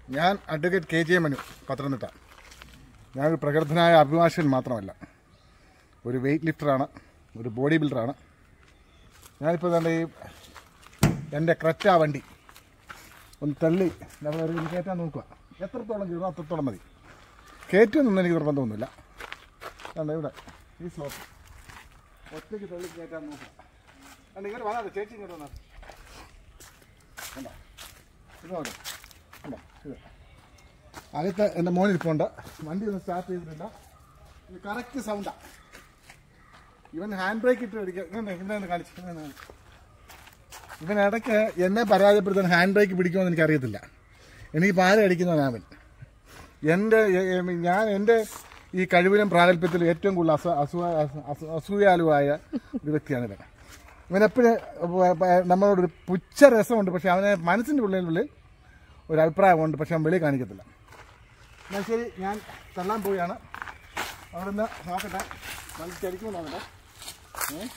ഞാൻ advocate K J Manu Pathanamthitta ഞാനൊരു പ്രഗത്ഭനായ അഭിഭാഷകൻ മാത്രമല്ല ഒരു വെയിറ്റ് ലിഫ്റ്ററാണ് ഒരു ബോഡി ബിൽഡറാണ് ഞാനിപ്പോൾ തന്നെ ഈ എൻ്റെ ക്രറ്റ വണ്ടി ഒന്ന് തള്ളി നമ്മൾ ഒരു കയറ്റാൻ നോക്കുക എത്രത്തോളം കയറും അത്രത്തോളം മതി കയറ്റുമെന്നൊന്നും എനിക്ക് നിർബന്ധമൊന്നുമില്ല കണ്ടോ ഇവിടെ ഈ സ്ലോപ്പ് ഒറ്റയ്ക്ക് തള്ളി കയറ്റാൻ നോക്കുക കണ്ടോ ഇങ്ങോട്ട് വന്നാ ചേച്ചി ഇങ്ങോട്ട് വന്നാൽ കണ്ടോ ഇങ്ങോട്ട് കണ്ടോ ഇത് അകത്ത് എൻ്റെ മോനിരിപ്പുണ്ട് വണ്ടി ഒന്ന് സ്റ്റാർട്ട് ചെയ്തിട്ടില്ല ഇത് കറക്റ്റ് സൗണ്ടാണ് ഇവൻ ഹാൻഡ് ബ്രേക്ക് ഇട്ട് അടിക്കുക ഇങ്ങനെ കാണിച്ചു ഇങ്ങനെ കാണിച്ചു. ഇവൻ ഇടയ്ക്ക് എന്നെ പരാജയപ്പെടുത്താൻ ഹാൻഡ് ബ്രേക്ക് പിടിക്കുമെന്ന് എനിക്കറിയത്തില്ല എനിക്ക് പാര അടിക്കുന്നവനാണ് അവൻ എൻ്റെ എ- എ- ഞാൻ എൻ്റെ ഈ കഴിവിലും പ്രാഗൽഭ്യത്തിലും ഏറ്റവും കൂടുതൽ അസു അസൂ അസൂ- അസൂയാലുവായ ഒരു വ്യക്തിയാണ് ഇവൻ ഇവനെപ്പോഴും നമ്മളോടൊരു പുച്ഛ രസമുണ്ട് പക്ഷെ അവനെ മനസ്സിൻ്റെ ഉള്ളിനുള്ളിൽ ഒരു അഭിപ്രായമുണ്ട് പക്ഷെ അവൻ വെളി കാണിക്കത്തില്ല എന്നാൽ ശരി ഞാൻ തള്ളാൻ പോവുകയാണ് അവിടെ നിന്ന് നോക്കട്ടെ നല്ല ചരിക്കുമോ നോക്കട്ടെ ഏ?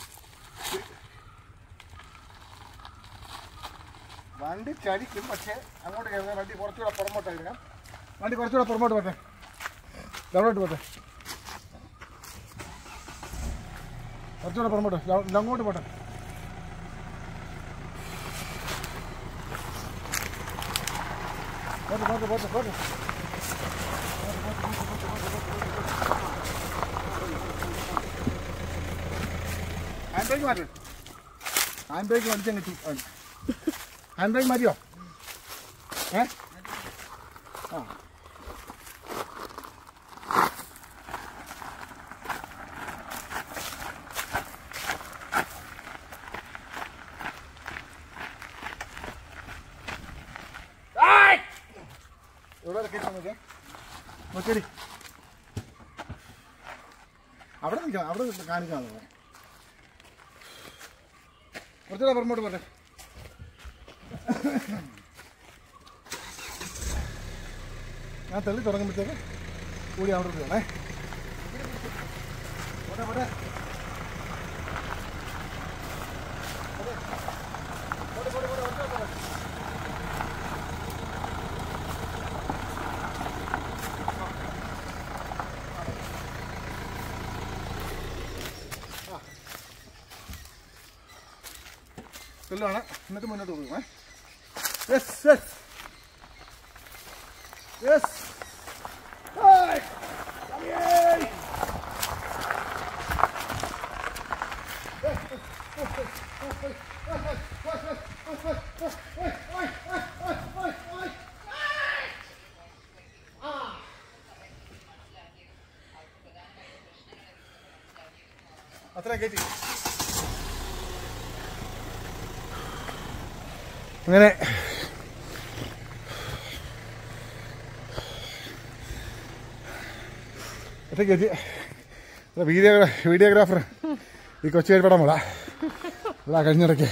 വണ്ടി ചരിക്കും പക്ഷേ അങ്ങോട്ട് കയറുന്ന വണ്ടി കുറച്ചുകൂടെ പുറമോട്ട് എടുക്കാം വണ്ടി കുറച്ചുകൂടെ പുറമോട്ട് പോട്ടെ ഡൗണോട്ട് പോട്ടെ കുറച്ചുകൂടെ പുറമോട്ട് ഡൗ- അങ്ങോട്ട് പോട്ടെ പോട്ടെ പോട്ടെ പോട്ടെ പോട്ടെ ഹാൻഡ് ബ്രേക്ക് മാറ്റി ഹാൻഡ് ബ്രേക്ക് വലിച്ചങ്ങ് ചു- ആ. ഹാൻഡ് ബ്രേക്ക് മാറ്റിയോ ഏ ആ എവിടെ കേട്ടോ നോക്കിയേ നോക്കിയടി അവിടെ നിൽക്കണം അവിടെ നിന്ന് കാണിക്കാൻ നോക്കാം കുറച്ചുകൂടെ പുറമോട്ട് പോട്ടെ ഞാൻ തള്ളി തുടങ്ങുമ്പോഴത്തേക്ക് കൂടി അവിടെ പോകണേ പോട്ടെ പോട്ടെ പോട്ടെ, പോട്ടെ, പോട്ടെ, പോട്ടെ, പോട്ടെ. തെല്ലാണ് എന്നിട്ട് മുന്നോട്ട് പോകുമേ യെസ് യെസ് യെസ് അത്ര കയറ്റി അങ്ങനെ ഒറ്റയ്ക്ക് എത്തി വീഡിയോ വീഡിയോഗ്രാഫർ ഈ കൊച്ചു പടം വിടാ ഇവിടെ കഴിഞ്ഞിടയ്ക്ക്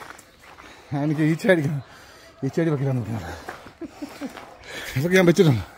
എനിക്ക് ഈച്ചയടിക്കുന്നു ഈച്ചയടി വെക്കില്ലെന്ന് പറഞ്ഞത് ഇതൊക്കെ ഞാൻ വെച്ചിട്ടുണ്ട്